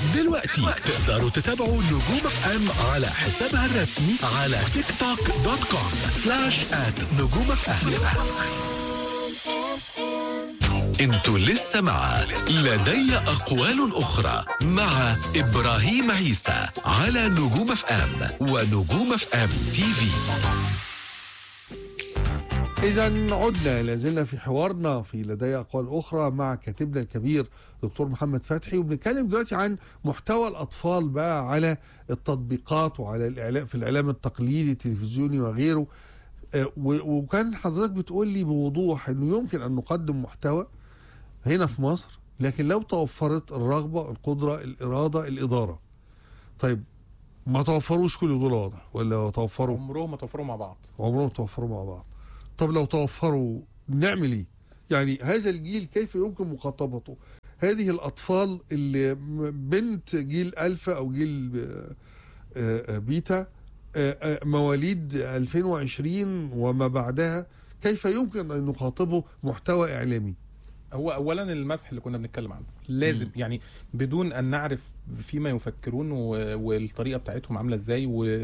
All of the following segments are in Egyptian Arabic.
دلوقتي تقدروا تتابعوا نجوم اف ام على حسابها الرسمي على تيك توك دوت كوم سلاش ات نجوم اف ام انتوا لسه مع لدي اقوال اخرى مع ابراهيم عيسى على نجوم اف ام ونجوم اف ام تي في إذا عدنا لازلنا في حوارنا في لدي أقوال أخرى مع كاتبنا الكبير دكتور محمد فتحي وبنتكلم دلوقتي عن محتوى الأطفال بقى على التطبيقات وعلى الإعلام في الإعلام التقليدي التلفزيوني وغيره آه، و- وكان حضرتك بتقول لي بوضوح إنه يمكن أن نقدم محتوى هنا في مصر لكن لو توفرت الرغبة القدرة الإرادة الإدارة طيب ما توفروش كل دول واضح ولا توفروا عمرهم ما توفروا مع بعض عمرهم توفروا مع بعض طب لو توفروا نعمل ايه يعني هذا الجيل كيف يمكن مخاطبته هذه الاطفال اللي م- بنت جيل الفا او جيل آه، آه، بيتا آه، آه، مواليد 2020 وما بعدها كيف يمكن ان نخاطبه محتوى اعلامي هو اولا المسح اللي كنا بنتكلم عنه لازم يعني بدون ان نعرف فيما يفكرون و- والطريقه بتاعتهم عامله ازاي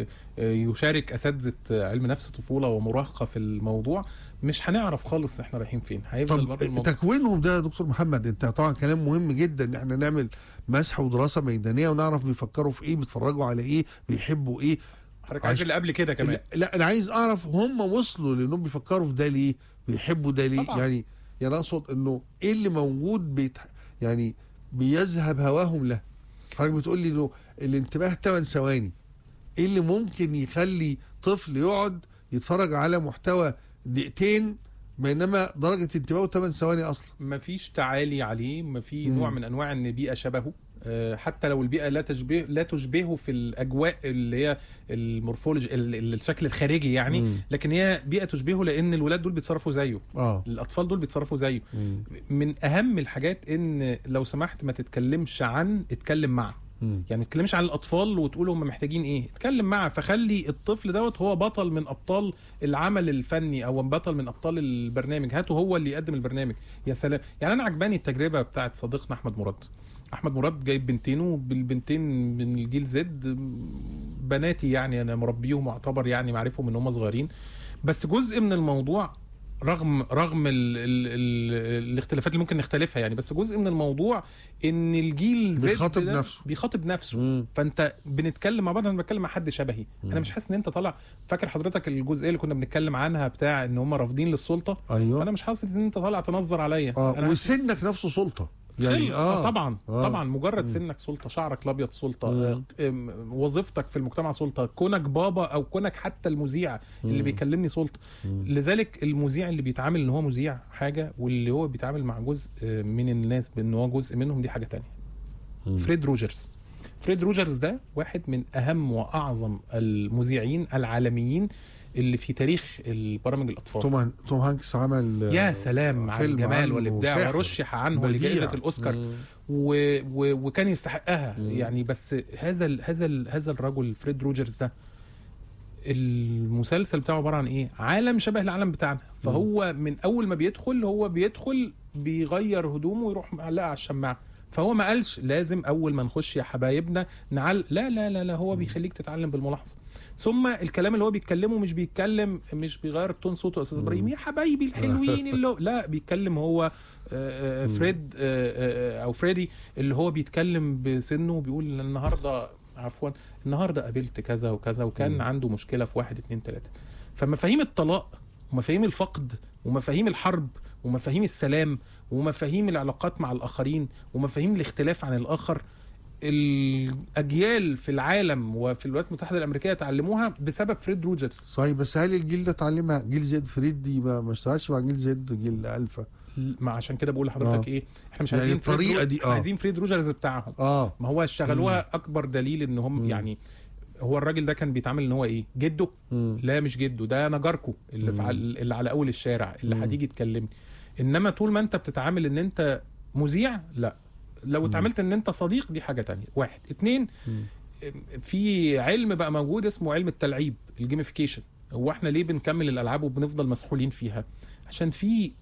ويشارك اساتذه علم نفس طفوله ومراهقه في الموضوع مش هنعرف خالص احنا رايحين فين هيفضل طب برضه الموضوع تكوينهم ده يا دكتور محمد انت طبعا كلام مهم جدا ان احنا نعمل مسح ودراسه ميدانيه ونعرف بيفكروا في ايه بيتفرجوا على ايه بيحبوا ايه حضرتك عايز عش- اللي قبل كده كمان لا, لا انا عايز اعرف هم وصلوا لانهم بيفكروا في ده ليه بيحبوا ده ليه طبعا. يعني يعني اقصد انه ايه اللي موجود بيت يعني بيذهب هواهم له حضرتك بتقول لي انه الانتباه 8 ثواني ايه اللي ممكن يخلي طفل يقعد يتفرج على محتوى دقيقتين بينما درجه انتباهه 8 ثواني اصلا مفيش تعالي عليه مفي مم. نوع من انواع ان بيئه شبهه آه، حتى لو البيئه لا تشبه لا تشبهه في الاجواء اللي هي المورفولوجي ال- ال- الشكل الخارجي يعني مم. لكن هي بيئه تشبهه لان الولاد دول بيتصرفوا زيه اه الاطفال دول بيتصرفوا زيه مم. من اهم الحاجات ان لو سمحت ما تتكلمش عن اتكلم مع مم. يعني ما تتكلمش عن الاطفال وتقول هم محتاجين ايه اتكلم معه فخلي الطفل دوت هو بطل من ابطال العمل الفني او بطل من ابطال البرنامج هاته هو اللي يقدم البرنامج يا سلام يعني انا عجباني التجربه بتاعت صديقنا احمد مراد احمد مراد جايب بنتين وبالبنتين من الجيل زد بناتي يعني انا مربيهم واعتبر يعني معرفهم ان هم صغيرين بس جزء من الموضوع رغم رغم ال ال ال الاختلافات اللي ممكن نختلفها يعني بس جزء من الموضوع ان الجيل زد بيخاطب ده نفسه. بيخاطب نفسه مم. فانت بنتكلم مع بعض انا بتكلم مع حد شبهي انا مش حاسس ان انت طالع فاكر حضرتك الجزئيه اللي كنا بنتكلم عنها بتاع ان هم رافضين للسلطه ايوه فانا مش حاسس ان انت طالع تنظر عليا اه انا وسنك نفسه سلطه يعني خلص آه طبعا آه. آه طبعا مجرد سنك سلطه شعرك الابيض سلطه آه آم، وظيفتك في المجتمع سلطه كونك بابا او كونك حتى المذيع اللي بيكلمني سلطه لذلك المذيع اللي بيتعامل ان هو مذيع حاجه واللي هو بيتعامل مع جزء آه، من الناس بان هو جزء منهم دي حاجه تانية فريد روجرز فريد روجرز ده واحد من اهم واعظم المذيعين العالميين اللي في تاريخ البرامج الاطفال توم هان- توم هانكس عمل آه، يا سلام على فيلم الجمال عنه والابداع ساحر. ورشح عنه بديع. لجائزه الاوسكار و... و... وكان يستحقها يعني بس هذا ال... هذا ال... هذا الرجل فريد روجرز ده المسلسل بتاعه عباره عن ايه عالم شبه العالم بتاعنا فهو من اول ما بيدخل هو بيدخل بيغير هدومه ويروح معلقها على الشماعه فهو ما قالش لازم اول ما نخش يا حبايبنا نعل لا لا لا لا هو بيخليك تتعلم بالملاحظه ثم الكلام اللي هو بيتكلمه مش بيتكلم مش بيغير تون صوته يا استاذ ابراهيم يا حبايبي الحلوين اللي هو لا بيتكلم هو آه، آه، فريد آه، آه، او فريدي اللي هو بيتكلم بسنه وبيقول النهارده عفوا النهارده قابلت كذا وكذا وكان عنده مشكله في واحد اتنين تلاته فمفاهيم الطلاق ومفاهيم الفقد ومفاهيم الحرب ومفاهيم السلام ومفاهيم العلاقات مع الاخرين ومفاهيم الاختلاف عن الاخر الاجيال في العالم وفي الولايات المتحده الامريكيه تعلموها بسبب فريد روجرز صحيح بس هل الجيل ده اتعلمها جيل زد فريد دي ما ما اشتغلش مع جيل زد جيل الفا ما عشان كده بقول لحضرتك آه. ايه احنا مش يعني عايزين فريد الطريقة رو- دي، احنا آه. عايزين فريد روجرز بتاعهم اه ما هو اشتغلوها اكبر دليل ان هم يعني هو الراجل ده كان بيتعامل ان هو ايه جده مم. لا مش جده ده انا جاركو اللي في عل- اللي على اول الشارع اللي هتيجي تكلمني انما طول ما انت بتتعامل ان انت مذيع لا لو اتعاملت ان انت صديق دي حاجه تانية واحد اتنين في علم بقى موجود اسمه علم التلعيب الجيميفيكيشن هو احنا ليه بنكمل الالعاب وبنفضل مسحولين فيها عشان في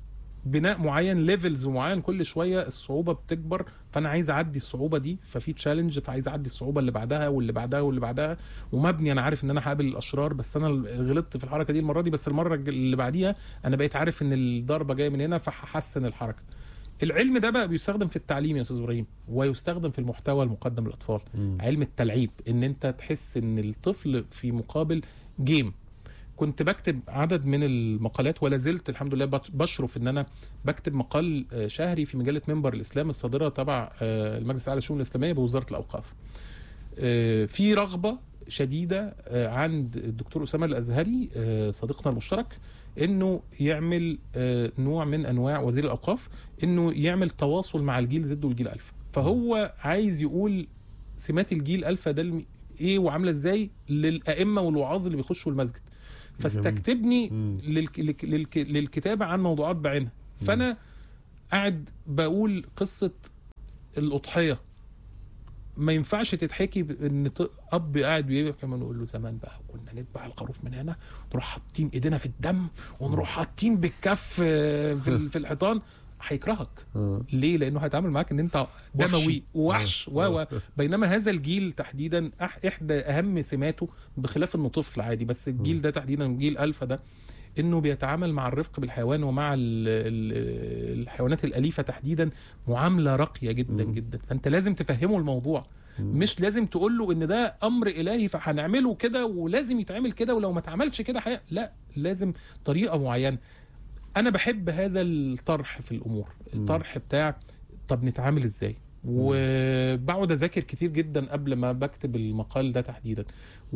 بناء معين ليفلز معين كل شويه الصعوبه بتكبر فانا عايز اعدي الصعوبه دي ففي تشالنج فعايز اعدي الصعوبه اللي بعدها واللي بعدها واللي بعدها ومبني انا عارف ان انا هقابل الاشرار بس انا غلطت في الحركه دي المره دي بس المره اللي بعديها انا بقيت عارف ان الضربه جايه من هنا فهحسن الحركه العلم ده بقى بيستخدم في التعليم يا استاذ ابراهيم ويستخدم في المحتوى المقدم للاطفال علم التلعيب ان انت تحس ان الطفل في مقابل جيم كنت بكتب عدد من المقالات ولا زلت الحمد لله بش- بشرف ان انا بكتب مقال آه، شهري في مجله منبر الاسلام الصادره تبع آه، المجلس الاعلى للشؤون الاسلاميه بوزاره الاوقاف. آه، في رغبه شديده آه، عند الدكتور اسامه الازهري آه، صديقنا المشترك انه يعمل آه، نوع من انواع وزير الاوقاف انه يعمل تواصل مع الجيل زد والجيل الفا فهو عايز يقول سمات الجيل الفا ده الم- ايه وعامله ازاي للائمه والوعاظ اللي بيخشوا المسجد فاستكتبني مم. للك للك للك للكتابه عن موضوعات بعينها فانا قاعد بقول قصه الاضحيه ما ينفعش تتحكي ب- ان ط- اب قاعد بيبكي كمان نقول له زمان بقى كنا نذبح الخروف من هنا نروح حاطين ايدينا في الدم ونروح حاطين بالكف آه، في ال- في الحيطان هيكرهك آه. ليه لانه هيتعامل معاك ان انت دموي وحشي. ووحش آه. و و بينما هذا الجيل تحديدا أح- احدى اهم سماته بخلاف انه طفل عادي بس الجيل ده تحديدا جيل الفا ده انه بيتعامل مع الرفق بالحيوان ومع ال ال الحيوانات الاليفه تحديدا معامله راقيه جدا جدا فانت لازم تفهمه الموضوع مش لازم تقول له ان ده امر الهي فهنعمله كده ولازم يتعمل كده ولو ما اتعملش كده حي... لا لازم طريقه معينه انا بحب هذا الطرح في الامور الطرح بتاع طب نتعامل ازاي وبقعد اذاكر كتير جدا قبل ما بكتب المقال ده تحديدا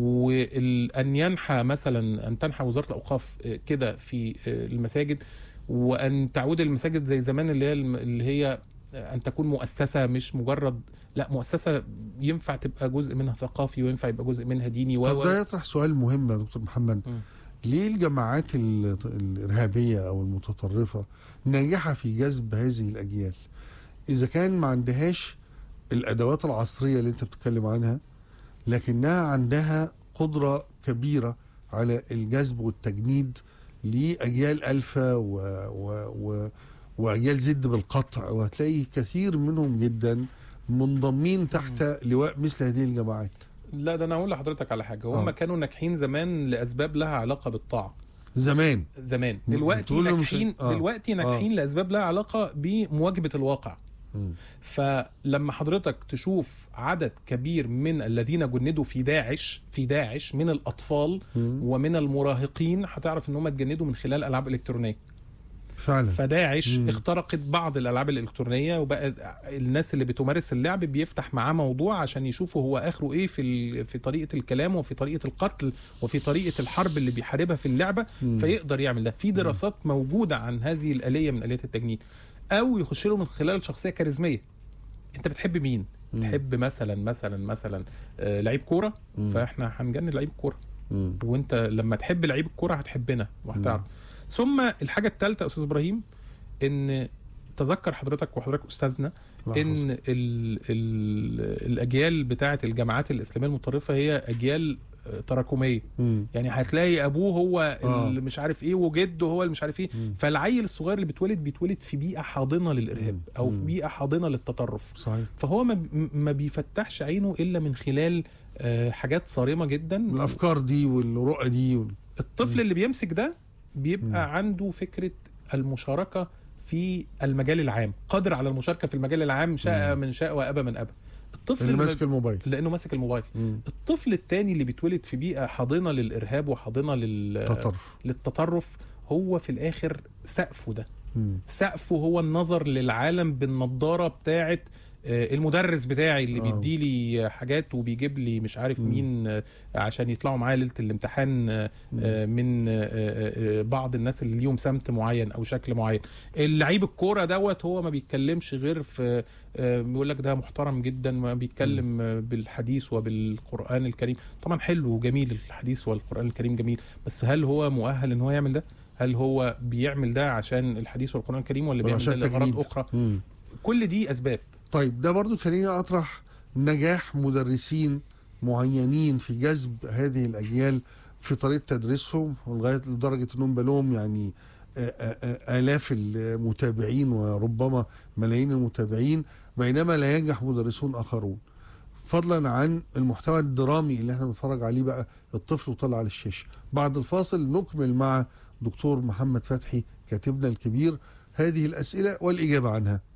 وان ينحى مثلا ان تنحى وزاره الاوقاف آه، كده في آه، المساجد وان تعود المساجد زي زمان اللي هي الم- اللي هي ان تكون مؤسسه مش مجرد لا مؤسسه ينفع تبقى جزء منها ثقافي وينفع يبقى جزء منها ديني و طب و- ده يطرح سؤال مهم يا دكتور محمد مم. ليه الجماعات ال- الإرهابية أو المتطرفة ناجحة في جذب هذه الأجيال إذا كان ما عندهاش الأدوات العصرية اللي أنت بتتكلم عنها لكنها عندها قدرة كبيرة على الجذب والتجنيد لأجيال ألفا و و و وأجيال زد بالقطع وهتلاقي كثير منهم جدا منضمين تحت لواء مثل هذه الجماعات لا ده انا اقول لحضرتك على حاجه هم آه. كانوا ناجحين زمان لاسباب لها علاقه بالطاعه زمان زمان دلوقتي بتقول له مش- ناجحين آه. دلوقتي ناجحين لاسباب لها علاقه بمواجهه الواقع مم. فلما حضرتك تشوف عدد كبير من الذين جندوا في داعش في داعش من الاطفال مم. ومن المراهقين هتعرف ان هم اتجندوا من خلال العاب الكترونيه فعلا فداعش مم. اخترقت بعض الالعاب الالكترونيه وبقى الناس اللي بتمارس اللعب بيفتح معاه موضوع عشان يشوفوا هو اخره ايه في ال- في طريقه الكلام وفي طريقه القتل وفي طريقه الحرب اللي بيحاربها في اللعبه مم. فيقدر يعمل ده في دراسات موجوده عن هذه الاليه من اليات التجنيد او يخش له من خلال شخصيه كاريزميه انت بتحب مين مم. تحب مثلا مثلا مثلا آه، لعيب كوره مم. فاحنا هنجند لعيب كوره مم. وانت لما تحب لعيب الكوره هتحبنا وهتعرف ثم الحاجه الثالثه يا استاذ ابراهيم ان تذكر حضرتك وحضرتك استاذنا الله ان يحفظك. ال ال الاجيال بتاعه الجامعات الاسلاميه المتطرفه هي اجيال آه، تراكميه مم. يعني هتلاقي ابوه هو آه. اللي مش عارف ايه وجده هو اللي مش عارف ايه مم. فالعيل الصغير اللي بيتولد بيتولد في بيئه حاضنه للارهاب مم. او في مم. بيئه حاضنه للتطرف صحيح فهو ما بي- ما بيفتحش عينه الا من خلال آه، حاجات صارمه جدا الافكار دي والرؤى دي وال... الطفل اللي بيمسك ده بيبقى عنده فكره المشاركه في المجال العام قادر على المشاركه في المجال العام شاء من شاء وابى من ابى الطفل اللي ما- ماسك الموبايل لانه ماسك الموبايل مم. الطفل التاني اللي بيتولد في بيئه حاضنه للارهاب وحاضنه لل... تطرف للتطرف هو في الاخر سقفه ده مم. سقفه هو النظر للعالم بالنظاره بتاعه آه، المدرس بتاعي اللي آه. بيدي لي حاجات وبيجيب لي مش عارف مم. مين آه، عشان يطلعوا معايا ليله الامتحان آه، آه، من آه، آه، آه، بعض الناس اللي ليهم سمت معين او شكل معين اللعيب الكوره دوت هو ما بيتكلمش غير في آه، بيقول لك ده محترم جدا ما بيتكلم آه، بالحديث وبالقران الكريم طبعا حلو وجميل الحديث والقران الكريم جميل بس هل هو مؤهل ان هو يعمل ده هل هو بيعمل ده عشان الحديث والقران الكريم ولا ولا بيعمل ده عشان لاغراض تجنيد؟ اخرى مم. كل دي اسباب طيب ده برضو خليني اطرح نجاح مدرسين معينين في جذب هذه الاجيال في طريقه تدريسهم ولغايه لدرجه انهم بقى لهم يعني آه، آه، آلاف المتابعين وربما ملايين المتابعين بينما لا ينجح مدرسون آخرون فضلا عن المحتوى الدرامي اللي احنا بنتفرج عليه بقى الطفل وطلع على الشاشة بعد الفاصل نكمل مع دكتور محمد فتحي كاتبنا الكبير هذه الأسئلة والإجابة عنها